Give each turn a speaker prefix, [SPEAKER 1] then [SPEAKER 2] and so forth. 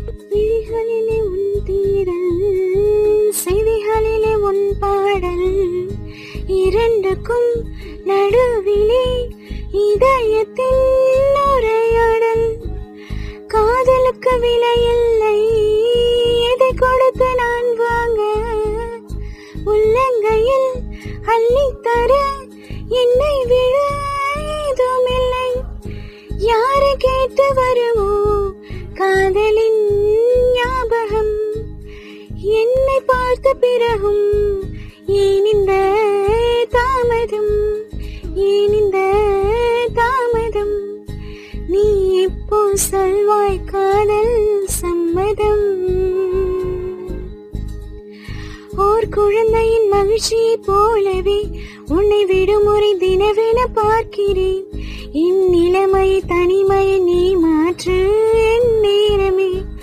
[SPEAKER 1] விழிகளிலே உன் தீரல் செவிகளிலே உன் பாடல் இரண்டுக்கும் நடுவிலே இதயத்தின் உரையாடல் காதலுக்கு விலை இல்லை எதை கொடுத்து நான் வாங்க உள்ளங்கையில் அள்ளித்தர என்னை விட ஏதுமில்லை யாரை கேட்டு வருமோ காதலின் ஞாபகம் என்னை பார்த்த பிறகும் ஏன் இந்த தாமதம் ஏன் இந்த தாமதம் நீ எப்போ சொல்வாய் காதல் சம்மதம் ஓர் குழந்தையின் மகிழ்ச்சியைப் போலவே உன்னை விடுமுறை தினவென பார்க்கிறேன் என் நிலைமை தனிமையை நீ மாற்று என் நேரமே